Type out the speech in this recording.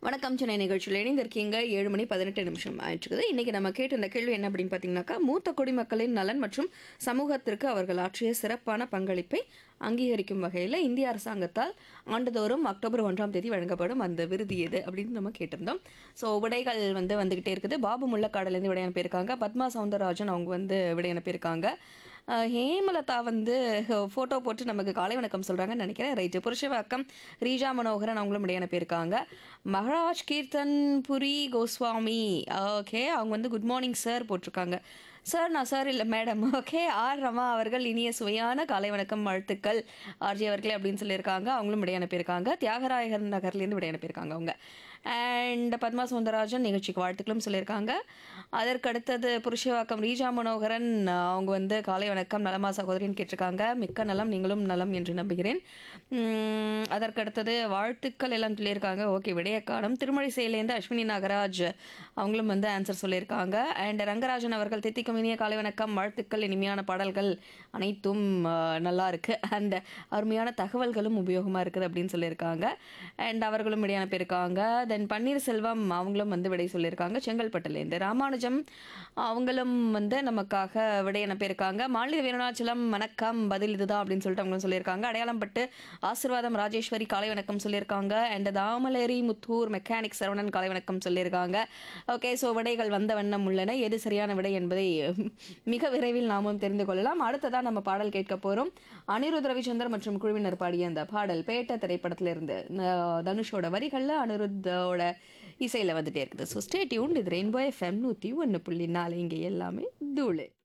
வணக்கம் சென்னை நிகழ்ச்சியில் இணைந்திருக்கீங்க ஏழு மணி பதினெட்டு நிமிஷம் ஆயிட்டுருக்குது இன்றைக்கி நம்ம கேட்ட இந்த கேள்வி என்ன அப்படின்னு பார்த்தீங்கன்னாக்கா மூத்த குடிமக்களின் நலன் மற்றும் சமூகத்திற்கு அவர்கள் ஆற்றிய சிறப்பான பங்களிப்பை அங்கீகரிக்கும் வகையில் இந்திய அரசாங்கத்தால் ஆண்டுதோறும் அக்டோபர் ஒன்றாம் தேதி வழங்கப்படும் அந்த விருது எது அப்படின்னு நம்ம கேட்டிருந்தோம் ஸோ விடைகள் வந்து வந்துக்கிட்டே இருக்குது பாபு முள்ளக்காடுலேருந்து விடை அனுப்பியிருக்காங்க பத்மா சவுந்தரராஜன் அவங்க வந்து விடை அனுப்பியிருக்காங்க அஹ் ஹேமலதா வந்து ஃபோட்டோ போட்டு நமக்கு காலை வணக்கம் சொல்கிறாங்கன்னு நினைக்கிறேன் ரைட்டு புருஷவாக்கம் ரீஜா மனோகரன் அவங்களும் விடை அனுப்பியிருக்காங்க மகராஜ் கீர்த்தன் புரி கோஸ்வாமி ஓகே அவங்க வந்து குட் மார்னிங் சார் போட்டிருக்காங்க சார் நான் சார் இல்லை மேடம் ஓகே ஆர் ரமா அவர்கள் இனிய சுவையான காலை வணக்கம் வாழ்த்துக்கள் ஆர்ஜி அவர்களே அப்படின்னு சொல்லியிருக்காங்க அவங்களும் விடை அனுப்பியிருக்காங்க தியாகராயகர் நகர்லேருந்து விடை அனுப்பியிருக்காங்க அவங்க அண்ட் பத்மா சுந்தரராஜன் நிகழ்ச்சிக்கு வாழ்த்துக்களும் சொல்லியிருக்காங்க அதற்கு அடுத்தது புருஷவாக்கம் ரீஜா மனோகரன் அவங்க வந்து காலை வணக்கம் நலமா சகோதரின்னு கேட்டிருக்காங்க மிக்க நலம் நீங்களும் நலம் என்று நம்புகிறேன் உம், அதற்கு அடுத்தது வாழ்த்துக்கள் எல்லாம் சொல்லியிருக்காங்க ஓகே விடையக்காலம் திருமழிசையிலேருந்து அஸ்வினி நாகராஜ் அவங்களும் வந்து ஆன்சர் சொல்லியிருக்காங்க அண்ட் ரங்கராஜன் அவர்கள் தித்திக்கும் இனிய காலை வணக்கம் வாழ்த்துக்கள் இனிமையான பாடல்கள் அனைத்தும் ஆஹ், நல்லா இருக்கு அண்ட் அருமையான தகவல்களும் உபயோகமாக இருக்குது அப்படின்னு சொல்லியிருக்காங்க அண்ட் அவர்களும் விடை அனுப்பியிருக்காங்க தென் பன்னீர்செல்வம் அவங்களும் வந்து விடை சொல்லியிருக்காங்க செங்கல்பட்டுலேருந்து ராமானுஜம் அவங்களும் வந்து நமக்காக விடை அனுப்பியிருக்காங்க மாநில வீரநாச்சலம் வணக்கம் பதில் இதுதான் அப்படின்னு சொல்லிட்டு அவங்களும் சொல்லியிருக்காங்க அடையாளம் பட்டு ஆசிர்வாதம் ராஜேஸ்வரி காலை வணக்கம் சொல்லியிருக்காங்க அண்ட் தாமலேரி முத்தூர் மெக்கானிக் சரவணன் காலை வணக்கம் சொல்லியிருக்காங்க ஓகே ஸோ விடைகள் வந்த வண்ணம் உள்ளன எது சரியான விடை என்பதை மிக விரைவில் நாமும் தெரிந்து கொள்ளலாம் அடுத்ததான் நம்ம பாடல் கேட்க போகிறோம் அனிருத் ரவிச்சந்தர் மற்றும் குழுவினர் பாடிய அந்த பாடல் பேட்ட திரைப்படத்திலிருந்து அஹ், தனுஷோட வரிகளில் அனிருத்தோட இசையில் வந்துட்டே இருக்குது ஸோ ஸ்டே டியூன் இது ரெயின்போ எஃப்எம் நூற்றி ஒன்று புள்ளி நாலு இங்கே எல்லாமே தூளு